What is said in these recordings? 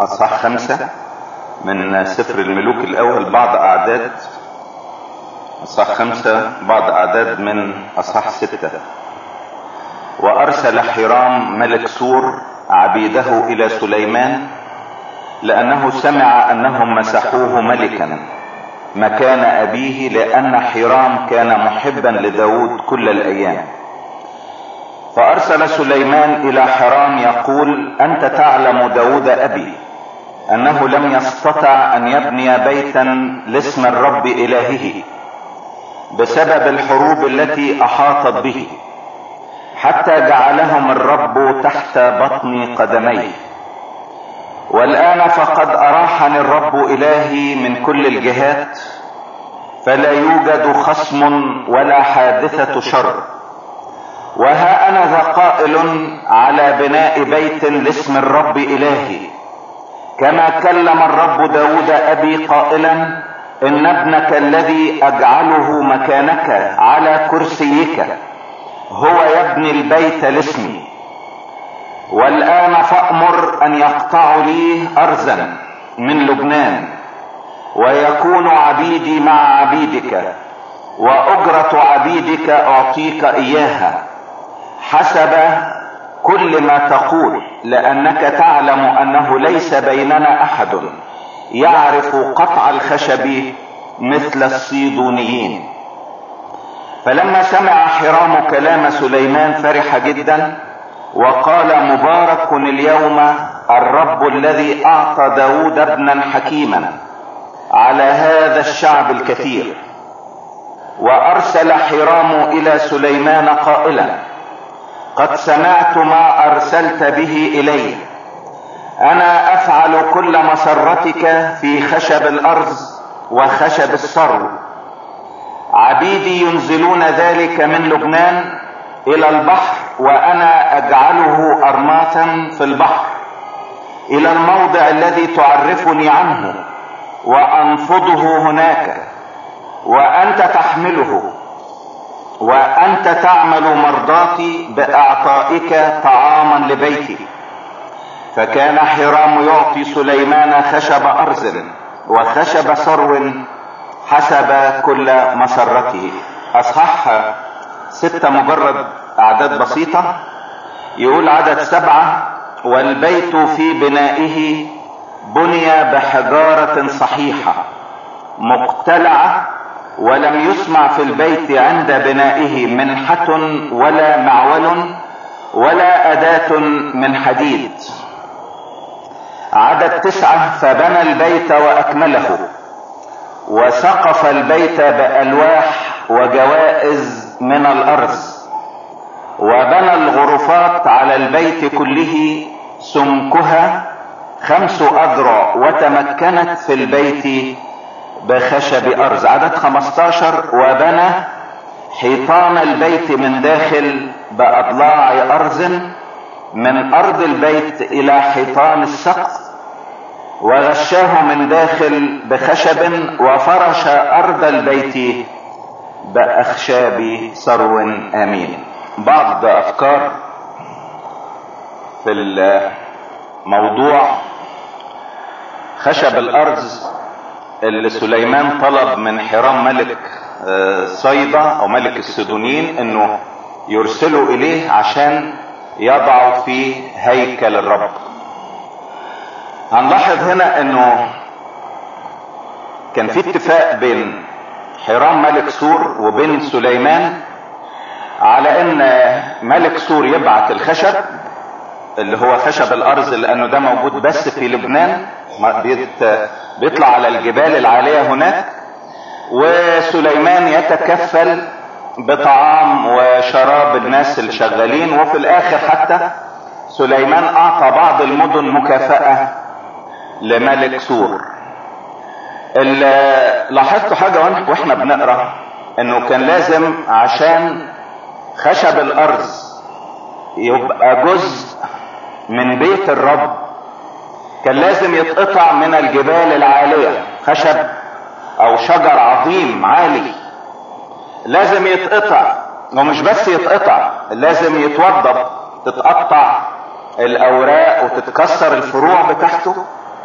اصحاح خمسة من سفر الملوك الاول بعض اعداد اصحاح خمسة بعض اعداد من اصحاح ستة وارسل حرام ملك سور عبيده الى سليمان لانه سمع انهم مسحوه ملكا مكان ابيه لان حرام كان محبا لداود كل الايام فارسل سليمان الى حرام يقول انت تعلم داود ابي انه لم يستطع ان يبني بيتا لاسم الرب الهه بسبب الحروب التي احاطت به حتى جعلهم الرب تحت بطن قدميه والان فقد اراحني الرب الهي من كل الجهات فلا يوجد خصم ولا حادثة شر وها انا ذا قائل على بناء بيت لاسم الرب الهي كما كلم الرب داود ابي قائلا ان ابنك الذي اجعله مكانك على كرسيك هو يبني البيت لاسمي والان فامر ان يقطعوا لي ارزا من لبنان ويكون عبيدي مع عبيدك واجرة عبيدك اعطيك اياها حسب كل ما تقول لانك تعلم انه ليس بيننا احد يعرف قطع الخشب مثل الصيدونيين فلما سمع حرام كلام سليمان فرح جدا وقال مبارك اليوم الرب الذي اعطى داود ابنا حكيما على هذا الشعب الكثير وارسل حرام الى سليمان قائلا قد سمعت ما ارسلت به الي انا افعل كل مسرتك في خشب الارز وخشب الصرو عبيدي ينزلون ذلك من لبنان الى البحر وانا اجعله ارماثا في البحر الى الموضع الذي تعرفني عنه وانفضه هناك وانت تحمله وانت تعمل مرضاتي باعطائك طعاما لبيتي فكان حرام يعطي سليمان خشب ارز وخشب سرو حسب كل مسرته اصحاح ستة مجرد اعداد بسيطة يقول عدد سبعة والبيت في بنائه بني بحجارة صحيحة مقتلعة ولم يسمع في البيت عند بنائه منحة ولا معول ولا أداة من حديد عدد تسعة فبنى البيت وأكمله وسقف البيت بألواح وجوائز من الأرز وبنى الغرفات على البيت كله سمكها خمس أذرع وتمكنت في البيت بخشب أرز عدد 15 وبنى حيطان البيت من داخل بأضلاع أرز من أرض البيت إلى حيطان السقف وغشاه من داخل بخشب وفرش أرض البيت بأخشاب سرو آمين بعض أفكار في الموضوع خشب الأرز اللي سليمان طلب من حرام ملك صيدا او ملك السدونيين انه يرسلوا اليه عشان يضعوا في هيكل الرب هنلاحظ هنا انه كان في اتفاق بين حرام ملك سور وبين سليمان على ان ملك سور يبعت الخشب اللي هو خشب الارز لانه ده موجود بس في لبنان بيطلع على الجبال العالية هناك وسليمان يتكفل بطعام وشراب الناس الشغالين وفي الاخر حتى سليمان اعطى بعض المدن مكافأة لملك سور لاحظتوا حاجة واحنا بنقرا انه كان لازم عشان خشب الارز يبقى جزء من بيت الرب كان لازم يتقطع من الجبال العالية خشب او شجر عظيم عالي لازم يتقطع ومش بس يتقطع لازم يتوضب تتقطع الاوراق وتتكسر الفروع بتاعته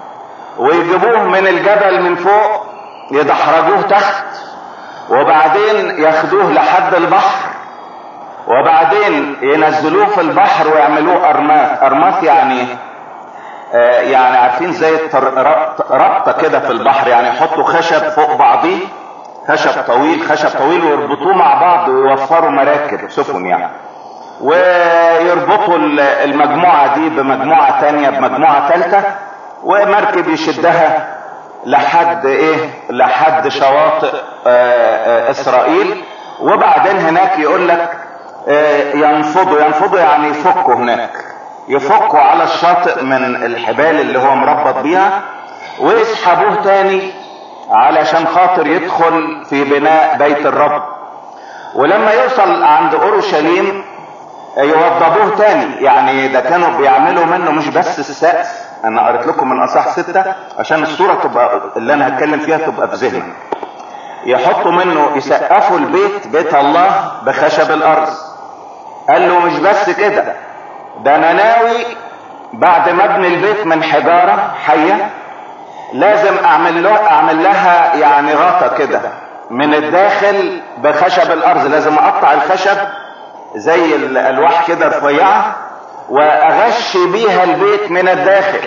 ويجيبوه من الجبل من فوق يدحرجوه تحت وبعدين ياخدوه لحد البحر وبعدين ينزلوه في البحر ويعملوه ارماث ارماث يعني آه يعني عارفين زي ربطة كده في البحر يعني يحطوا خشب فوق بعضيه خشب طويل خشب طويل ويربطوه مع بعض ويوفروا مراكب سفن يعني ويربطوا المجموعة دي بمجموعة تانية بمجموعة تالتة ومركب يشدها لحد ايه لحد شواطئ آآ آآ اسرائيل وبعدين هناك يقول لك ينفضوا ينفضوا يعني يفكوا هناك يفكوا على الشاطئ من الحبال اللي هو مربط بيها ويسحبوه تاني علشان خاطر يدخل في بناء بيت الرب ولما يوصل عند اورشليم يوضبوه تاني يعني ده كانوا بيعملوا منه مش بس السقف انا قريت لكم من اصح ستة عشان الصورة تبقى اللي انا هتكلم فيها تبقى في ذهني يحطوا منه يسقفوا البيت بيت الله بخشب الارض قال له مش بس كده ده انا ناوي بعد ما ابني البيت من حجارة حية لازم اعمل له اعمل لها يعني غطا كده من الداخل بخشب الارض لازم اقطع الخشب زي الالواح كده رفيعه واغش بيها البيت من الداخل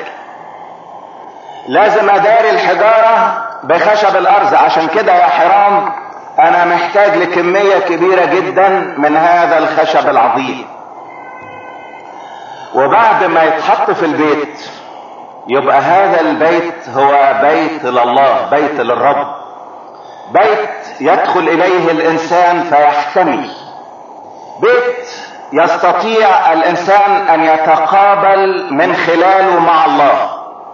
لازم اداري الحجاره بخشب الارض عشان كده يا حرام انا محتاج لكميه كبيره جدا من هذا الخشب العظيم وبعد ما يتحط في البيت يبقى هذا البيت هو بيت لله بيت للرب بيت يدخل اليه الانسان فيحتمي بيت يستطيع الانسان ان يتقابل من خلاله مع الله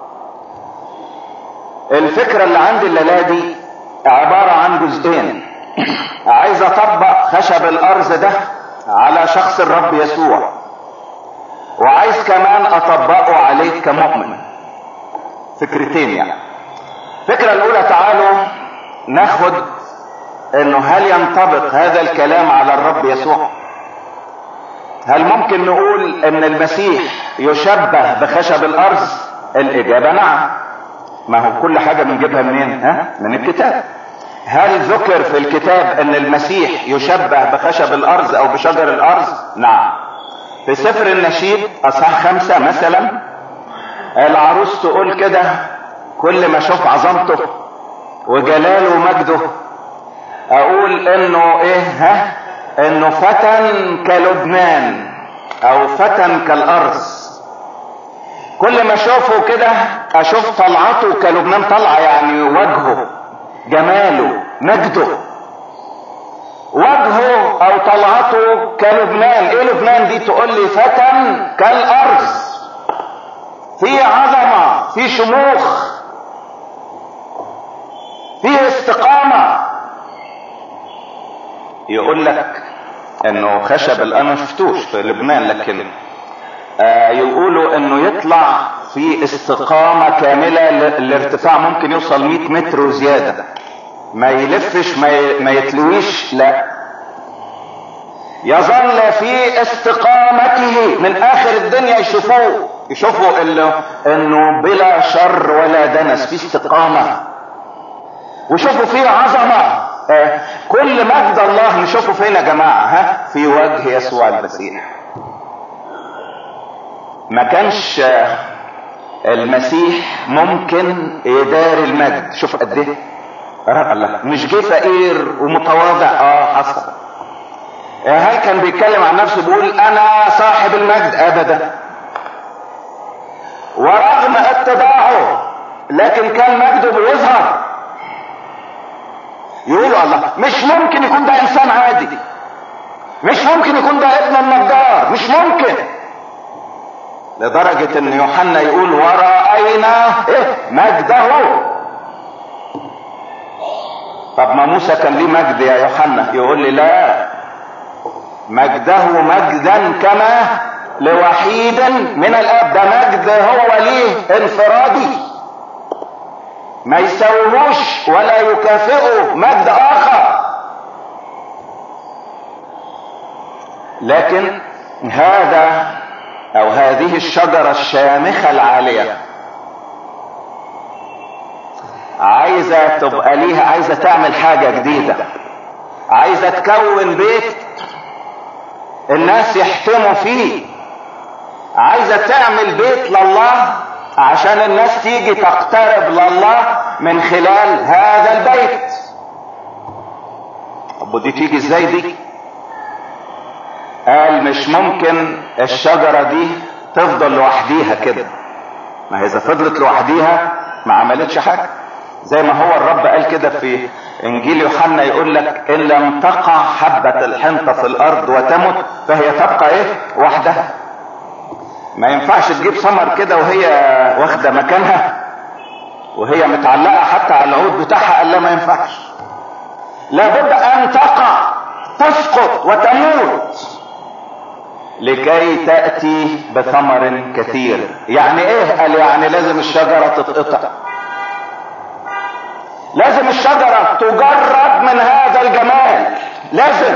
الفكرة اللي عندي الليلة دي عبارة عن جزئين عايز اطبق خشب الارز ده على شخص الرب يسوع وعايز كمان اطبقه عليك كمؤمن فكرتين يعني الفكرة الاولى تعالوا ناخد انه هل ينطبق هذا الكلام على الرب يسوع هل ممكن نقول ان المسيح يشبه بخشب الارض الاجابة نعم ما هو كل حاجة بنجيبها منين ها من الكتاب هل ذكر في الكتاب ان المسيح يشبه بخشب الارض او بشجر الارض نعم في سفر النشيد اصحاح خمسة مثلا العروس تقول كده كل ما اشوف عظمته وجلاله ومجده اقول انه ايه ها انه فتى كلبنان او فتى كالارز كل ما اشوفه كده اشوف طلعته كلبنان طلعه يعني وجهه جماله مجده وجهه او طلعته كلبنان ايه لبنان دي تقول لي فتى كالارز في عظمه في شموخ في استقامه يقول لك انه خشب الان ما شفتوش في لبنان لكن آه يقولوا انه يطلع في استقامة كاملة الارتفاع ممكن يوصل 100 متر وزيادة ما يلفش ما, ي... ما يتلويش لا يظل في استقامته من اخر الدنيا يشوفوه يشوفوا انه انه بلا شر ولا دنس في استقامة وشوفوا فيه عظمة آه كل مجد الله نشوفه فين يا جماعة ها في وجه يسوع المسيح ما كانش آه المسيح ممكن يدار المجد شوف قد ايه الله مش جه فقير ومتواضع اه حصل هل كان بيتكلم عن نفسه بيقول انا صاحب المجد ابدا ورغم اتباعه لكن كان مجده بيظهر يقولوا الله مش ممكن يكون ده انسان عادي مش ممكن يكون ده ابن النجار مش ممكن لدرجة ان يوحنا يقول ورأينا ايه مجده طب ما موسى كان ليه مجد يا يوحنا يقول لي لا مجده مجدا كما لوحيد من الاب ده مجد هو ليه انفرادي ما يساويهوش ولا يكافئه مجد اخر لكن هذا او هذه الشجرة الشامخة العالية عايزة تبقى ليها عايزة تعمل حاجة جديدة عايزة تكون بيت الناس يحتموا فيه عايزة تعمل بيت لله عشان الناس تيجي تقترب لله من خلال هذا البيت طب ودي تيجي ازاي دي قال مش ممكن الشجرة دي تفضل لوحديها كده ما هي اذا فضلت لوحديها ما عملتش حاجة زي ما هو الرب قال كده في انجيل يوحنا يقول لك ان لم تقع حبة الحنطة في الارض وتمت فهي تبقى ايه وحدها ما ينفعش تجيب ثمر كده وهي واخدة مكانها وهي متعلقة حتى على العود بتاعها قال لا ما ينفعش لابد ان تقع تسقط وتموت لكي تأتي بثمر كثير يعني ايه قال يعني لازم الشجرة تتقطع لازم الشجرة تجرد من هذا الجمال لازم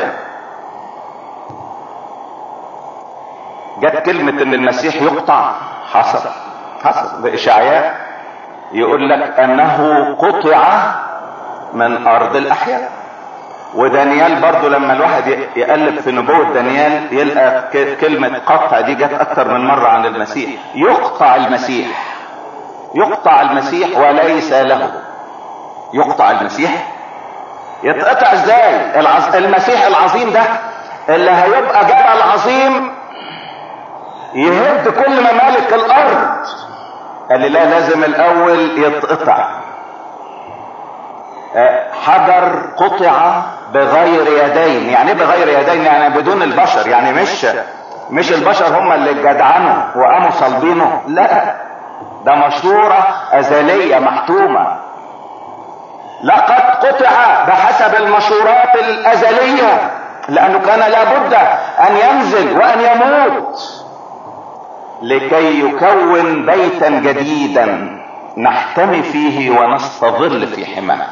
جت كلمة ان المسيح يقطع حصل حصل بإشعياء يقول لك انه قطع من ارض الاحياء ودانيال برضو لما الواحد يقلب في نبوة دانيال يلقى كلمة قطع دي جت اكتر من مرة عن المسيح يقطع المسيح يقطع المسيح وليس له يقطع المسيح يتقطع ازاي العز... المسيح العظيم ده اللي هيبقى جبل عظيم يهد كل ممالك الارض قال لي لا لازم الاول يتقطع حجر قطع بغير يدين يعني ايه بغير يدين يعني بدون البشر يعني مش مش البشر هم اللي جدعنوا وقاموا صلبينه لا ده مشورة ازلية محتومة لقد قطع بحسب المشورات الازلية لانه كان لابد ان ينزل وان يموت لكي يكون بيتا جديدا نحتمي فيه ونستظل في حماه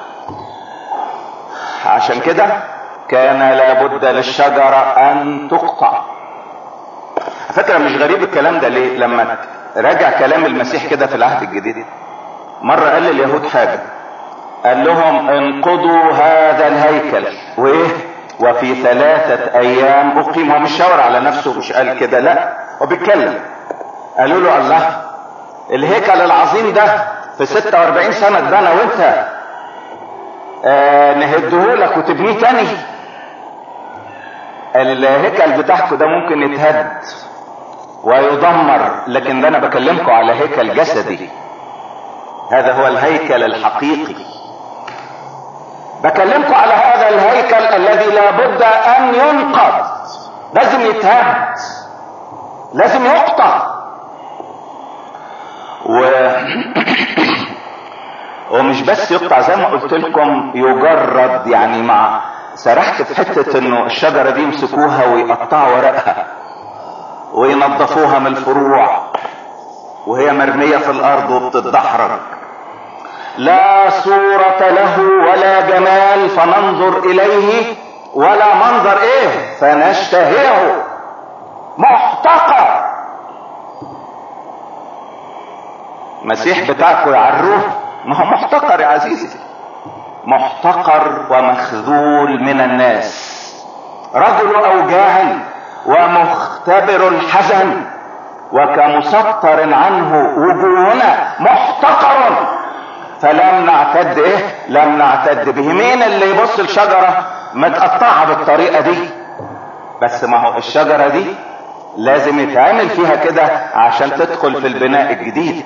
عشان كده كان لابد للشجرة ان تقطع فكرة مش غريب الكلام ده ليه لما راجع كلام المسيح كده في العهد الجديد مرة قال لليهود حاجة قال لهم انقضوا هذا الهيكل وايه وفي ثلاثة ايام اقيم هو مش شاور على نفسه مش قال كده لا هو بيتكلم قالوا له الله الهيكل العظيم ده في 46 سنة اتبنى وانت آه نهدهولك وتبنيه تاني الهيكل بتاعكم ده ممكن يتهد ويدمر لكن ده انا بكلمكم على هيكل جسدي هذا هو الهيكل الحقيقي بكلمكم على هذا الهيكل الذي لابد ان ينقض لازم يتهد لازم يقطع و ومش بس يقطع زي ما قلت لكم يجرد يعني مع سرحت في حتة انه الشجرة دي يمسكوها ويقطعوا ورقها وينظفوها من الفروع وهي مرمية في الارض وبتتدحرج لا صورة له ولا جمال فننظر اليه ولا منظر ايه فنشتهيه محتقر مسيح بتاعكم يعروه ما هو محتقر يا عزيزي محتقر ومخذول من الناس رجل اوجاع ومختبر الحزن وكمسطر عنه وجوهنا محتقر فلم نعتد ايه لم نعتد به مين اللي يبص الشجرة متقطعة بالطريقة دي بس ما هو الشجرة دي لازم يتعمل فيها كده عشان تدخل في البناء الجديد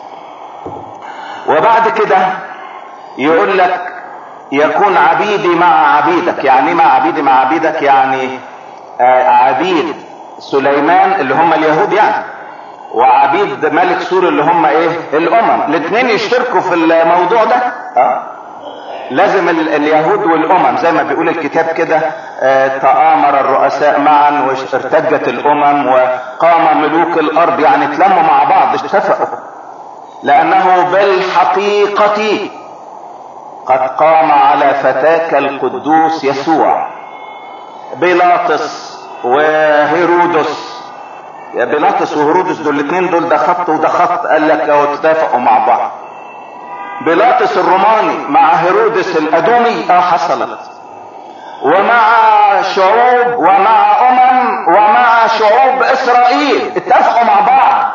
وبعد كده يقول لك يكون عبيدي مع عبيدك يعني مع عبيدي مع عبيدك يعني آه عبيد سليمان اللي هم اليهود يعني وعبيد ملك سور اللي هم ايه الامم الاثنين يشتركوا في الموضوع ده آه. لازم ال اليهود والامم زي ما بيقول الكتاب كده آه تآمر الرؤساء معا وارتجت الامم وقام ملوك الارض يعني اتلموا مع بعض اتفقوا لانه بالحقيقة قد قام على فتاك القدوس يسوع بيلاطس وهيرودس يا بيلاطس وهيرودس دول الاثنين دول ده خط وده خط قال لك لو اتفقوا مع بعض بيلاطس الروماني مع هيرودس الادومي اه حصلت ومع شعوب ومع امم ومع شعوب اسرائيل اتفقوا مع بعض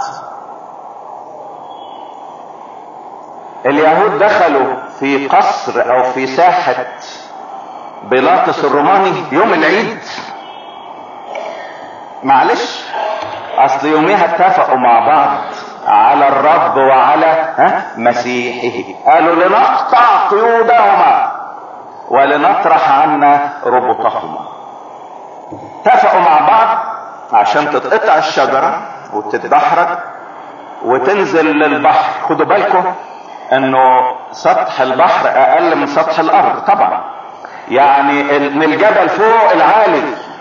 اليهود دخلوا في قصر او في ساحة بيلاطس الروماني يوم العيد معلش اصل يوميها اتفقوا مع بعض على الرب وعلى ها مسيحه قالوا لنقطع قيودهما ولنطرح عنا ربطهما اتفقوا مع بعض عشان تتقطع الشجرة وتتدحرج وتنزل للبحر خدوا بالكم انه سطح البحر اقل من سطح الارض طبعا يعني من الجبل فوق العالي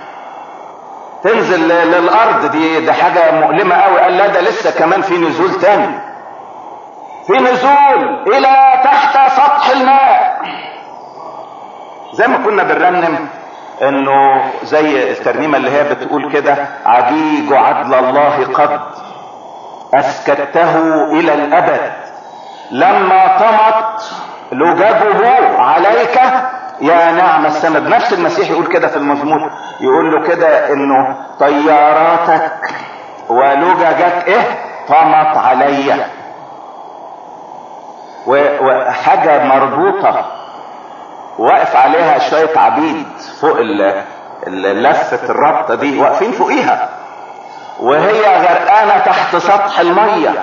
تنزل للارض دي دي حاجه مؤلمه قوي قال لا ده لسه كمان في نزول تاني في نزول الى تحت سطح الماء زي ما كنا بنرنم انه زي الترنيمه اللي هي بتقول كده عجيج عدل الله قد اسكته الى الابد لما طمت لجبه عليك يا نعم السند نفس المسيح يقول كده في المزمور يقول له كده انه طياراتك ولججك ايه طمت علي وحاجة مربوطة واقف عليها شوية عبيد فوق لفة الربطة دي واقفين فوقيها وهي غرقانة تحت سطح المية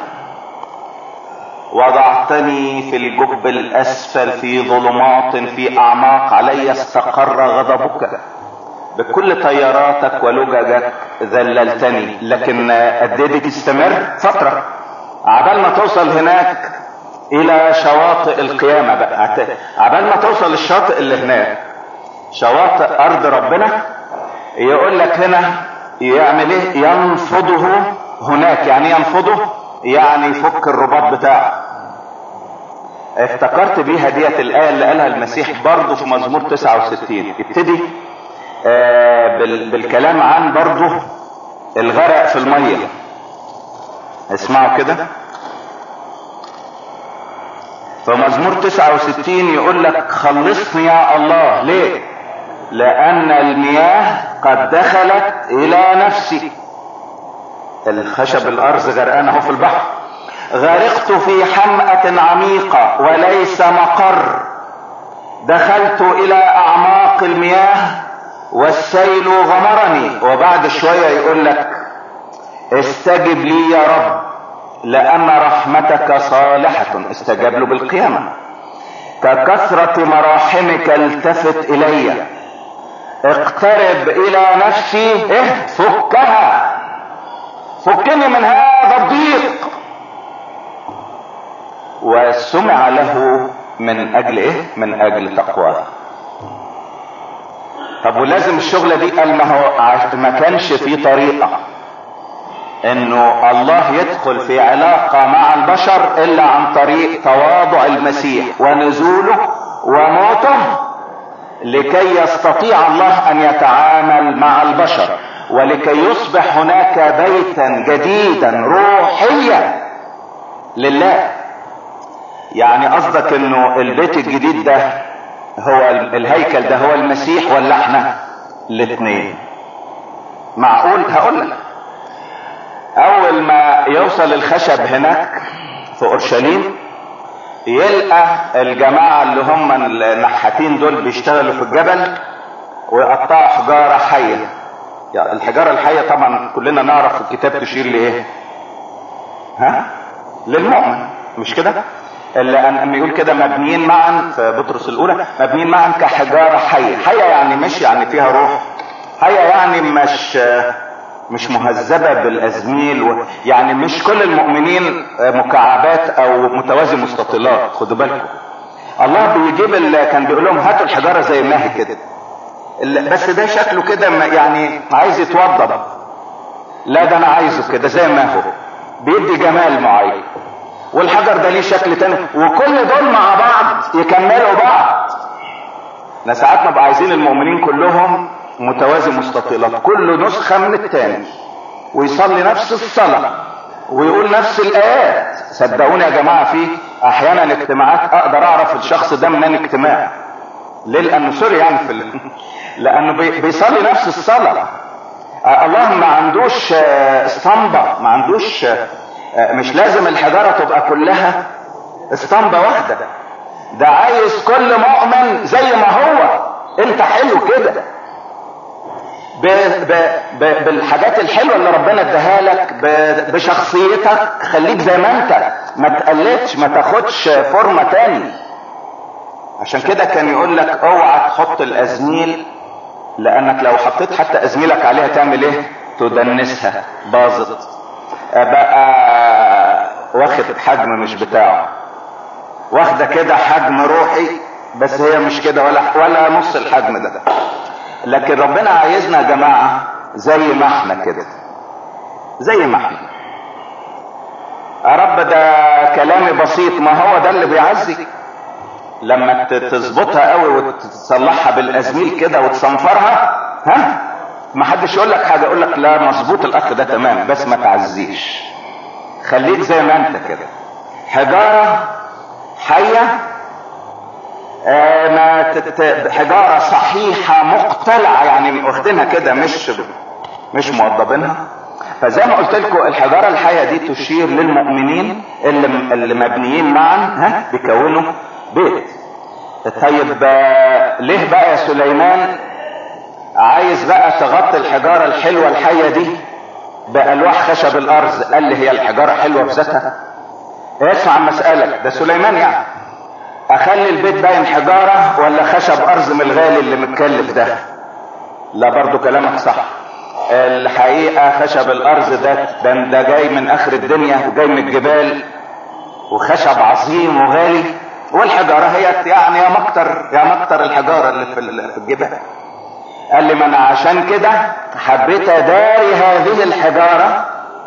وضعتني في الجب الاسفل في ظلمات في اعماق علي استقر غضبك بكل طياراتك ولججك ذللتني لكن قد ايه تستمر فترة عبال ما توصل هناك الى شواطئ القيامة بقى عبال ما توصل للشاطئ اللي هناك شواطئ ارض ربنا يقول لك هنا يعمل ايه ينفضه هناك يعني ينفضه يعني يفك الرباط بتاعه افتكرت بيها ديت الآية اللي قالها المسيح برضه في مزمور 69 ابتدي آه بالكلام عن برضه الغرق في المية اسمعوا كده فمزمور 69 يقول لك خلصني يا الله ليه لان المياه قد دخلت الى نفسي الخشب الارز غرقان اهو في البحر غرقت في حمأة عميقة وليس مقر دخلت الى اعماق المياه والسيل غمرني وبعد شوية يقول لك استجب لي يا رب لان رحمتك صالحة استجاب له بالقيامة ككثرة مراحمك التفت الي اقترب الى نفسي اه فكها فكني من هذا الضيق وسمع له من اجل ايه من اجل تقواه طب ولازم الشغلة دي قال ما هو ما كانش في طريقة انه الله يدخل في علاقة مع البشر الا عن طريق تواضع المسيح ونزوله وموته لكي يستطيع الله ان يتعامل مع البشر ولكي يصبح هناك بيتا جديدا روحيا لله يعني قصدك انه البيت الجديد ده هو الهيكل ده هو المسيح ولا احنا الاثنين معقول هقول لك اول ما يوصل الخشب هناك في اورشليم يلقى الجماعة اللي هم النحاتين دول بيشتغلوا في الجبل ويقطعوا حجارة حية يعني الحجارة الحية طبعا كلنا نعرف الكتاب تشير لايه ها للمؤمن مش كده اللي أن يقول كده مبنيين معا في بطرس الاولى مبنيين معا كحجارة حية حية يعني مش يعني فيها روح حية يعني مش مش مهذبة بالازميل و... يعني مش كل المؤمنين مكعبات او متوازي مستطيلات خدوا بالكم الله بيجيب اللي كان بيقول لهم هاتوا الحجارة زي ما هي كده بس ده شكله كده يعني عايز يتوضب لا ده انا عايزه كده زي ما هو بيدي جمال معين والحجر ده ليه شكل تاني وكل دول مع بعض يكملوا بعض احنا ساعات نبقى عايزين المؤمنين كلهم متوازي مستطيلات كل نسخة من التاني ويصلي نفس الصلاة ويقول نفس الآيات صدقوني يا جماعة في احيانا اجتماعات اقدر اعرف الشخص ده منين اجتماع ليه لانه سوري يعني في ال... لانه بي... بيصلي نفس الصلاة آه الله ما عندوش آه اسطمبة ما عندوش آه مش لازم الحجارة تبقى كلها اسطمبة واحدة ده عايز كل مؤمن زي ما هو انت حلو كده ب... ب... ب... بالحاجات الحلوه اللي ربنا اداها لك ب... بشخصيتك خليك زي ما انت ما تقلدش ما تاخدش فورمه تاني عشان كده كان يقول لك اوعى تحط الازميل لانك لو حطيت حتى ازميلك عليها تعمل ايه تدنسها باظت بقى واخد حجم مش بتاعه واخده كده حجم روحي بس هي مش كده ولا ولا نص الحجم ده لكن ربنا عايزنا يا جماعه زي ما احنا كده زي ما احنا يا رب ده كلامي بسيط ما هو ده اللي بيعزي لما تظبطها قوي وتصلحها بالازميل كده وتصنفرها ها ما حدش يقول لك حاجه يقول لك لا مظبوط الاخ ده تمام بس ما تعزيش خليك زي ما انت كده حجاره حيه آه ما تت... حجاره صحيحه مقتلعه يعني واخدينها كده مش مش موضبينها فزي ما قلت لكم الحجاره الحيه دي تشير للمؤمنين اللي اللي مبنيين معا ها بيكونوا بيت طيب ليه بقى يا سليمان عايز بقى تغطي الحجاره الحلوه الحيه دي بالواح خشب الارز قال لي هي الحجاره حلوه بذاتها اسمع مسألة ده سليمان يعني اخلي البيت باين حجارة ولا خشب ارز من الغالي اللي متكلف ده لا برضو كلامك صح الحقيقة خشب الارز ده ده, ده جاي من اخر الدنيا وجاي من الجبال وخشب عظيم وغالي والحجارة هي يعني يا مكتر يا مكتر الحجارة اللي في الجبال قال لي ما انا عشان كده حبيت اداري هذه الحجارة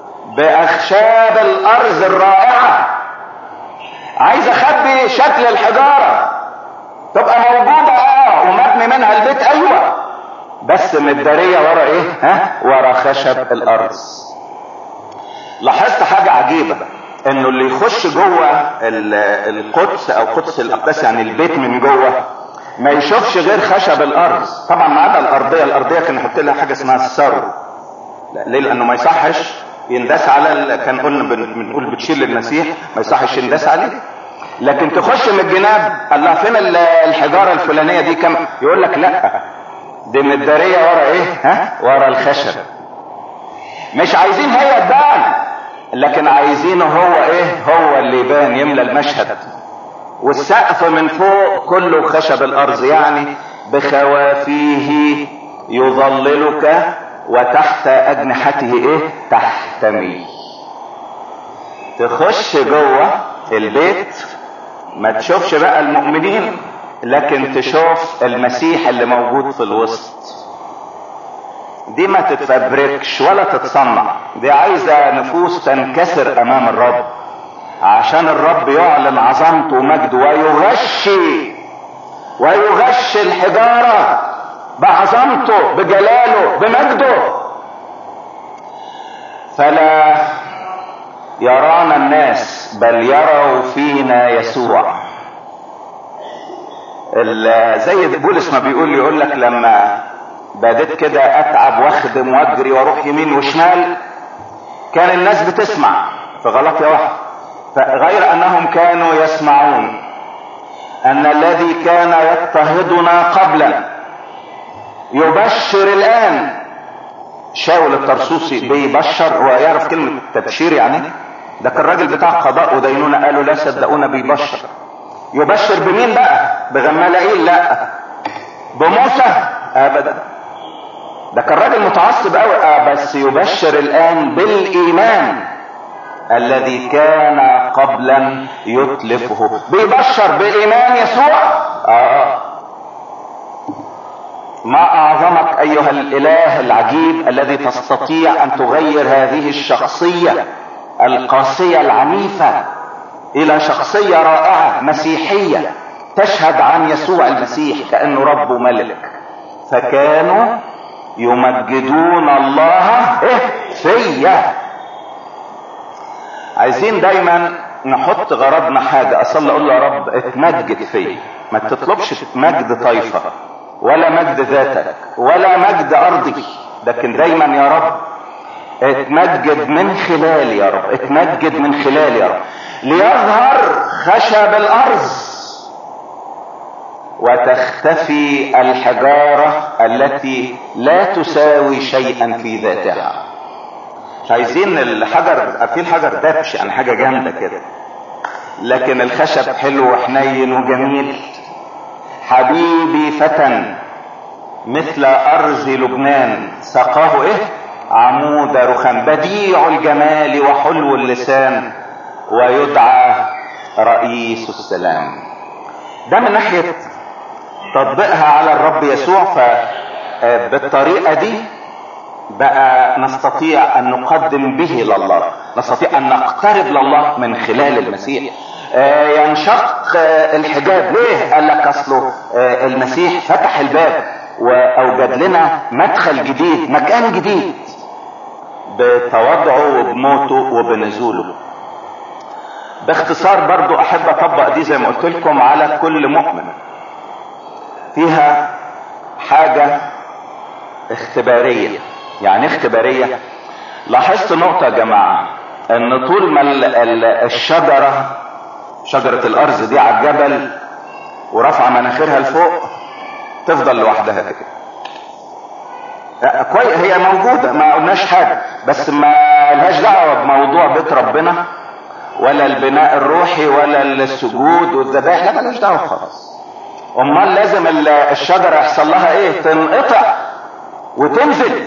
باخشاب الارز الرائعة عايز اخبي شكل الحجارة تبقى موجودة اه ومبني منها البيت ايوه بس متدارية ورا ايه ها ورا خشب الارز لاحظت حاجة عجيبة انه اللي يخش جوه القدس او قدس الاقداس يعني البيت من جوه ما يشوفش غير خشب الارز طبعا ما عدا الارضيه الارضيه كان يحط لها حاجه اسمها السرو ليه لانه ما يصحش ينداس على ال... كان قلنا بنقول بتشيل المسيح ما يصحش ينداس عليه لكن تخش من الجناب الله فين الحجاره الفلانيه دي كم يقول لك لا دي متداريه ورا ايه ها ورا الخشب مش عايزين هي تبان لكن عايزينه هو ايه هو اللي يبان يملى المشهد والسقف من فوق كله خشب الارض يعني بخوافيه يظللك وتحت اجنحته ايه تحتمي تخش جوه البيت ما تشوفش بقى المؤمنين لكن تشوف المسيح اللي موجود في الوسط دي ما تتفبركش ولا تتصنع دي عايزة نفوس تنكسر امام الرب عشان الرب يعلن عظمته ومجده ويغشي ويغشي الحجارة بعظمته بجلاله بمجده فلا يرانا الناس بل يروا فينا يسوع زي بولس ما بيقول يقول لك لما بديت كده اتعب واخدم واجري واروح يمين وشمال كان الناس بتسمع في غلط يا واحد غير انهم كانوا يسمعون ان الذي كان يضطهدنا قبلا يبشر الان شاول الطرسوسي بيبشر هو يعرف كلمة تبشير يعني ده كان الراجل بتاع قضاء ودينونة قالوا لا صدقونا بيبشر يبشر بمين بقى بغمالائيل لا بموسى ابدا ده كان راجل متعصب قوي آه بس يبشر الان بالايمان الذي كان قبلا يتلفه بيبشر بايمان يسوع اه ما اعظمك ايها الاله العجيب الذي تستطيع ان تغير هذه الشخصيه القاسيه العنيفه الى شخصيه رائعه مسيحيه تشهد عن يسوع المسيح كانه رب وملك فكانوا يمجدون الله إيه فيا عايزين دايما نحط غرضنا حاجة اصلي اقول له يا رب اتمجد فيا ما تطلبش مجد طائفة ولا مجد ذاتك ولا مجد ارضي لكن دايما يا رب اتمجد من خلالي يا رب اتمجد من خلالي يا رب ليظهر خشب الارض وتختفي الحجارة التي لا تساوي شيئا في ذاتها عايزين الحجر في الحجر دبش يعني حاجة جامدة كده لكن الخشب حلو وحنين وجميل حبيبي فتى مثل ارز لبنان سقاه ايه عمود رخام بديع الجمال وحلو اللسان ويدعى رئيس السلام ده من ناحية تطبيقها على الرب يسوع فبالطريقة دي بقى نستطيع ان نقدم به لله نستطيع ان نقترب لله من خلال المسيح ينشق الحجاب ليه قال لك اصله المسيح فتح الباب واوجد لنا مدخل جديد مكان جديد بتواضعه وبموته وبنزوله باختصار برضو احب اطبق دي زي ما قلت لكم على كل مؤمن فيها حاجة اختبارية يعني اختبارية لاحظت نقطة يا جماعة ان طول ما الشجرة شجرة الارز دي على الجبل ورفع مناخيرها لفوق تفضل لوحدها كده كويس هي موجودة ما قلناش حاجة بس ما لهاش دعوة بموضوع بيت ربنا ولا البناء الروحي ولا السجود والذبائح لا ملهاش دعوة خالص امال لازم الشجرة يحصل لها ايه تنقطع وتنزل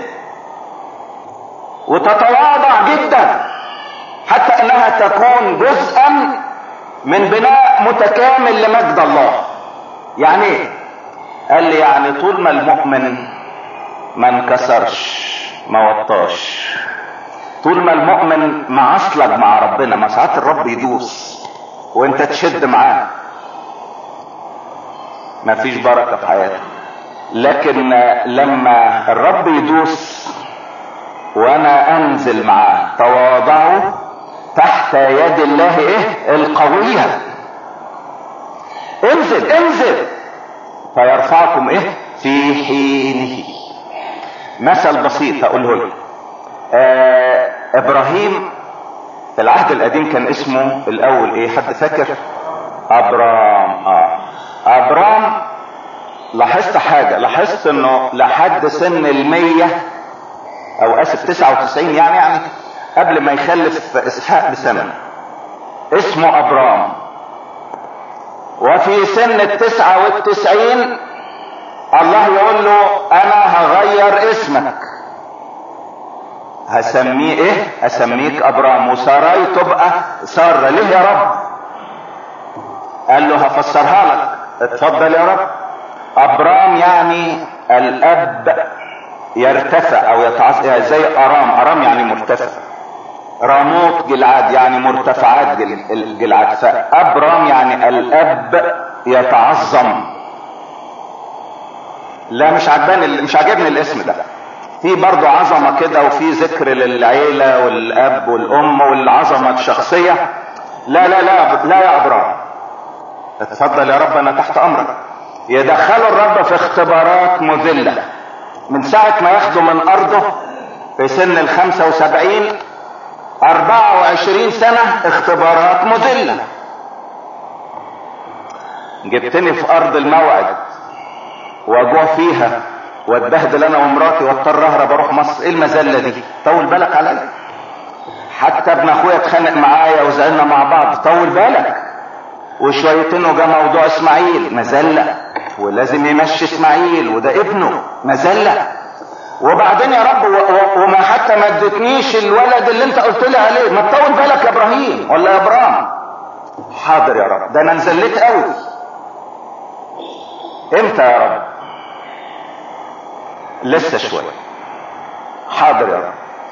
وتتواضع جدا حتى انها تكون جزءا من بناء متكامل لمجد الله يعني ايه قال لي يعني طول ما المؤمن ما انكسرش ما وطاش طول ما المؤمن معصلك مع ربنا ما ساعات الرب يدوس وانت تشد معاه ما فيش بركة في حياتك لكن لما الرب يدوس وانا انزل معاه تواضعوا تحت يد الله ايه القوية انزل انزل فيرفعكم ايه في حينه مثل بسيط هقوله لك آه ابراهيم في العهد القديم كان اسمه الاول ايه حد فاكر ابرام اه ابرام لاحظت حاجة لاحظت انه لحد سن المية او اسف تسعة وتسعين يعني يعني قبل ما يخلف اسحاق بسنة اسمه ابرام وفي سن التسعة والتسعين الله يقول له انا هغير اسمك هسميه ايه هسميك ابرام وساراي تبقى سارة ليه يا رب قال له هفسرها لك اتفضل يا رب ابرام يعني الاب يرتفع او يتعص زي ارام ارام يعني مرتفع راموت جلعاد يعني مرتفعات جل... جلعاد فابرام يعني الاب يتعظم لا مش عجباني مش عاجبني الاسم ده في برضه عظمة كده وفي ذكر للعيلة والاب والام والعظمة الشخصية لا لا لا لا يا ابرام اتفضل يا رب انا تحت امرك يدخلوا الرب في اختبارات مذلة من ساعة ما ياخدوا من ارضه في سن الخمسة وسبعين اربعة وعشرين سنة اختبارات مذلة جبتني في ارض الموعد واجوع فيها واتبهدل انا ومراتي واضطر اهرب اروح مصر ايه المذله دي طول بالك عليا حتى ابن اخويا اتخانق معايا وزعلنا مع بعض طول بالك وشويتين وجا موضوع اسماعيل مذله ولازم يمشي اسماعيل وده ابنه مذله وبعدين يا رب وما حتى ما ادتنيش الولد اللي انت قلت لي عليه ما تطول بالك يا ابراهيم ولا يا ابرام حاضر يا رب ده انا نزلت قوي امتى يا رب لسه شوية حاضر يا رب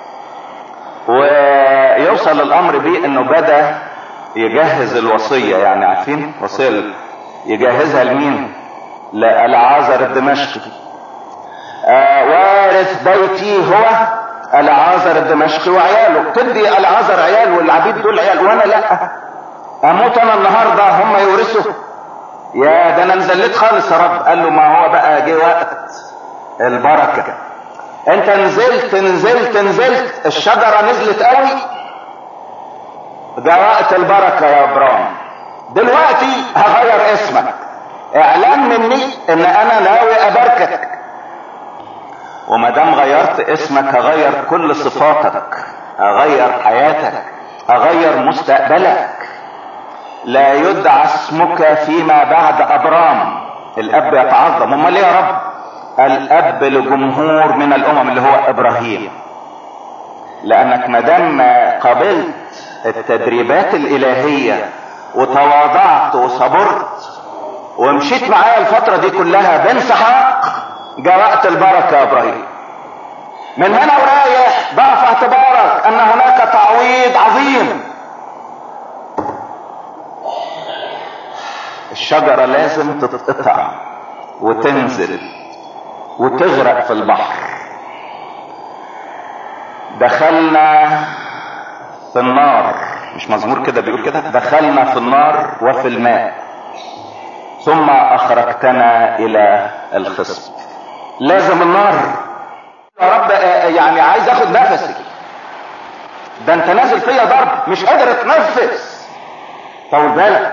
ويوصل الامر بيه انه بدا يجهز الوصية يعني عارفين وصية يجهزها لمين لالعازر الدمشقي آه وارث بيتي هو العازر الدمشقي وعياله تدي العازر عيال والعبيد دول عيال وانا لا اموت انا النهارده هم يورثوا يا ده انا نزلت خالص يا رب قال له ما هو بقى جه وقت البركه انت نزلت نزلت نزلت الشجره نزلت قوي ده وقت البركه يا ابراهيم دلوقتي هغير اسمك اعلان مني ان انا ناوي اباركك وما دام غيرت اسمك هغير كل صفاتك هغير حياتك هغير مستقبلك لا يدعى اسمك فيما بعد ابرام الاب يتعظم امال ليه يا رب الاب لجمهور من الامم اللي هو ابراهيم لانك ما دام قبلت التدريبات الالهيه وتواضعت وصبرت ومشيت معايا الفتره دي كلها بانسحاق جاء وقت البركه يا ابراهيم من هنا ورايح ضع في اعتبارك ان هناك تعويض عظيم الشجرة لازم تتقطع وتنزل وتغرق في البحر دخلنا في النار مش مزمور كده بيقول كده دخلنا في النار وفي الماء ثم اخرجتنا الى الخصب لازم النار يا رب يعني عايز اخد نفسي ده انت نازل فيا ضرب مش قادر اتنفس طول بالك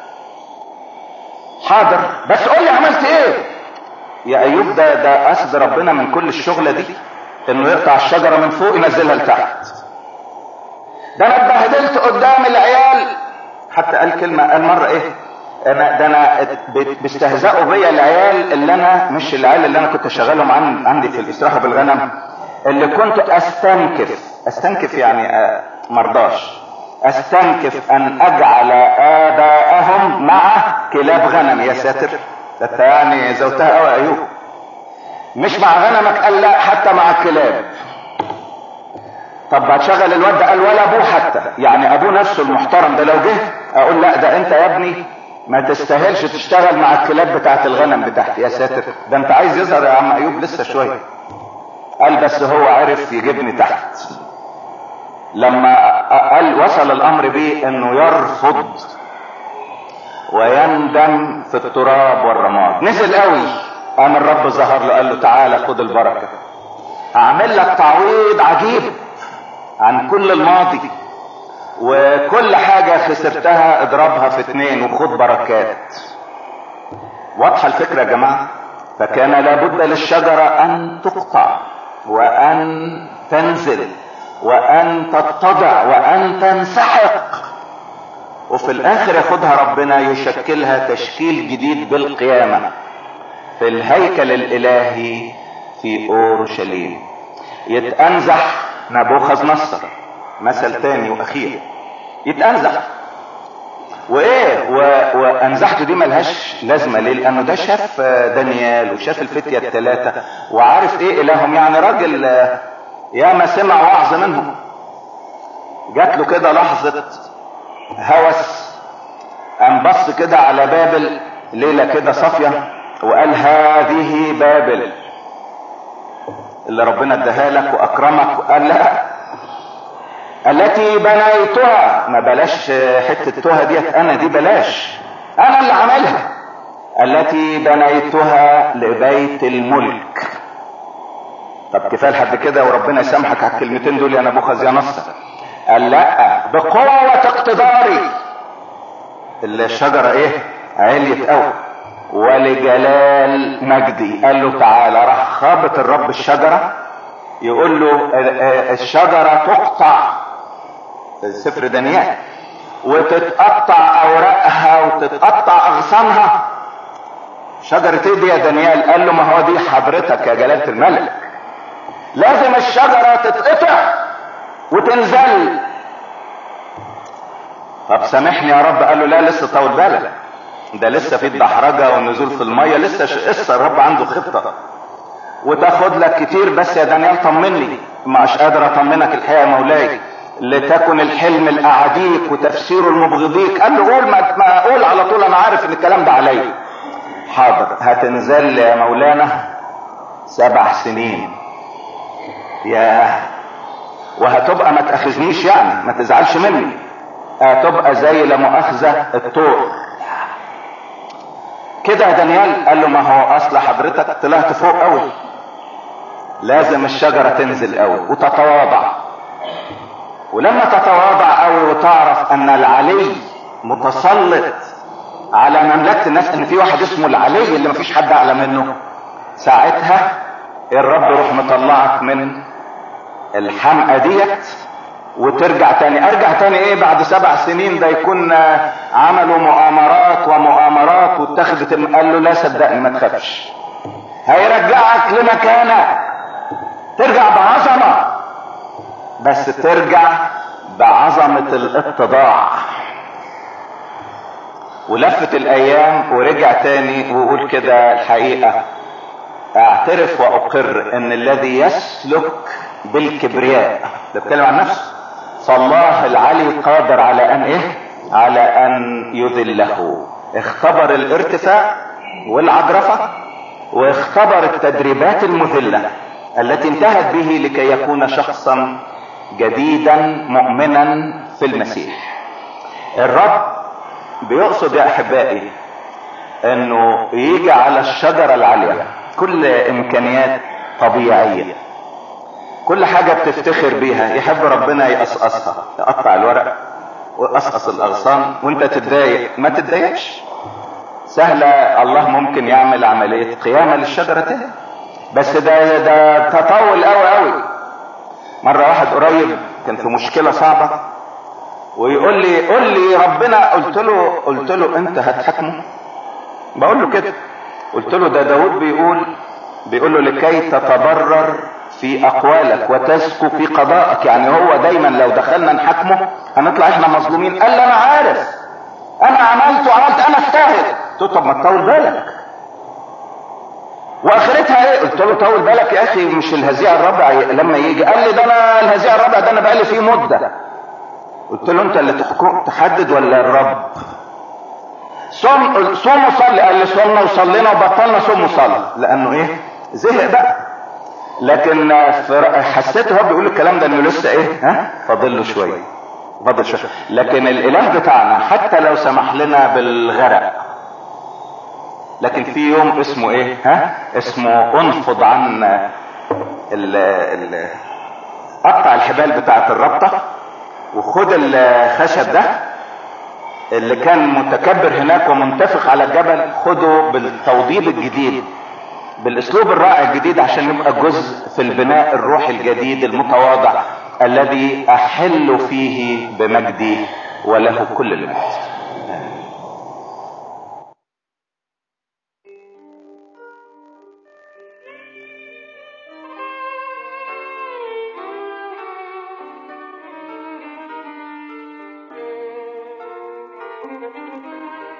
حاضر بس قول لي عملت ايه يا ايوب ده ده قصد ربنا من كل الشغلة دي انه يقطع الشجرة من فوق ينزلها لتحت ده انا اتبهدلت قدام العيال حتى قال كلمة قال مرة ايه انا ده انا بيستهزئوا بيا العيال اللي انا مش العيال اللي انا كنت شغالهم عن عندي في الاستراحة بالغنم اللي كنت استنكف استنكف يعني مرضاش استنكف ان اجعل اباءهم مع كلاب غنم يا ساتر ده انت يعني زوتها قوي ايوب مش مع غنمك قال لا حتى مع الكلاب طب هتشغل الواد ده قال ولا ابوه حتى يعني ابوه نفسه المحترم ده لو جه اقول لا ده انت يا ابني ما تستاهلش تشتغل مع الكلاب بتاعت الغنم بتاعتي يا ساتر ده انت عايز يظهر يا عم ايوب لسه شويه قال بس هو عرف يجيبني تحت لما قال وصل الامر بيه انه يرفض ويندم في التراب والرماد نزل قوي قام الرب ظهر له قال له تعالى خد البركه هعمل لك تعويض عجيب عن كل الماضي وكل حاجة خسرتها اضربها في اتنين وخد بركات واضحة الفكرة يا جماعة فكان لابد للشجرة ان تقطع وان تنزل وان تتضع وان تنسحق وفي الاخر ياخدها ربنا يشكلها تشكيل جديد بالقيامة في الهيكل الالهي في اورشليم يتأنزح نبوخذ نصر مثل تاني واخير يتأنزح وايه و... وانزحته دي ملهاش لازمه ليه لانه ده شاف دانيال وشاف الفتيه الثلاثه وعارف ايه الههم يعني راجل ياما سمع وعظ منهم جات له كده لحظه هوس قام بص كده على بابل ليله كده صافيه وقال هذه بابل اللي ربنا اداها لك واكرمك وقال لا التي بنيتها ما بلاش حتة تها ديت انا دي بلاش انا اللي عملها التي بنيتها لبيت الملك طب كفايه لحد كده وربنا يسامحك على الكلمتين دول يا نبوخذ يا نصر قال لا بقوة اقتداري الشجرة ايه عليت قوي ولجلال مجدي قال له تعالى راح خابط الرب الشجرة يقول له الشجرة تقطع سفر دانيال وتتقطع اوراقها وتتقطع اغصانها شجرة ايه دي يا دانيال قال له ما هو دي حضرتك يا جلالة الملك لازم الشجرة تتقطع وتنزل طب سامحني يا رب قال له لا لسه طول بالك ده لسه في الدحرجة والنزول في المية لسه لسه الرب عنده خطة وتاخد لك كتير بس يا دانيال طمني مش قادر اطمنك الحقيقة يا مولاي لتكن الحلم الاعاديك وتفسير المبغضيك قال له قول ما, ما اقول على طول انا عارف ان الكلام ده عليا حاضر هتنزل يا مولانا سبع سنين يا وهتبقى ما تاخذنيش يعني ما تزعلش مني تبقى زي لا مؤاخذة الطور كده يا دانيال قال له ما هو اصل حضرتك طلعت فوق قوي لازم الشجرة تنزل قوي وتتواضع ولما تتواضع قوي وتعرف ان العلي متسلط على مملكة الناس ان في واحد اسمه العلي اللي مفيش حد اعلى منه ساعتها الرب يروح مطلعك من الحمقى ديت وترجع تاني ارجع تاني ايه بعد سبع سنين ده يكون عملوا مؤامرات ومؤامرات واتخذت قال له لا صدقني ما تخافش هيرجعك لمكانك ترجع بعظمة بس ترجع بعظمة الاتضاع ولفت الايام ورجع تاني ويقول كده الحقيقة اعترف واقر ان الذي يسلك بالكبرياء ده بيتكلم عن نفسه فالله العلي قادر على ان ايه على ان يذله اختبر الارتفاع والعجرفة واختبر التدريبات المذلة التي انتهت به لكي يكون شخصا جديدا مؤمنا في المسيح الرب بيقصد يا احبائي انه يجي على الشجرة العالية كل امكانيات طبيعية كل حاجة بتفتخر بيها يحب ربنا يقصقصها يقطع الورق ويقصقص الاغصان وانت تتضايق ما تتضايقش سهلة الله ممكن يعمل عملية قيامة للشجرة تاني بس ده ده تطول قوي قوي مرة واحد قريب كان في مشكلة صعبة ويقول لي قول لي ربنا قلت له قلت له انت هتحكمه بقول له كده قلت له ده داود بيقول بيقول له لكي تتبرر في اقوالك وتزكو في قضائك يعني هو دايما لو دخلنا نحاكمه هنطلع احنا مظلومين قال لي انا عارف انا عملت وعملت انا اجتهد قلت له طب ما تطول بالك واخرتها ايه قلت له طول بالك يا اخي مش الهزيع الرابع لما يجي قال لي ده انا الهزيع الرابع ده انا بقالي فيه مده قلت له انت اللي تحكم تحدد ولا الرب صوم صوم وصلي قال لي صلنا وصلينا وبطلنا صوم وصلي لانه ايه زهق بقى لكن حسيت هو بيقول الكلام ده انه لسه ايه ها فاضل له شويه فاضل شويه لكن الاله بتاعنا حتى لو سمح لنا بالغرق لكن في يوم اسمه ايه ها اسمه انفض عن ال ال قطع الحبال بتاعت الربطه وخد الخشب ده اللي كان متكبر هناك ومنتفخ على الجبل خده بالتوضيب الجديد بالاسلوب الرائع الجديد عشان يبقى جزء في البناء الروحي الجديد المتواضع الذي احل فيه بمجدي وله كل المجد Thank you.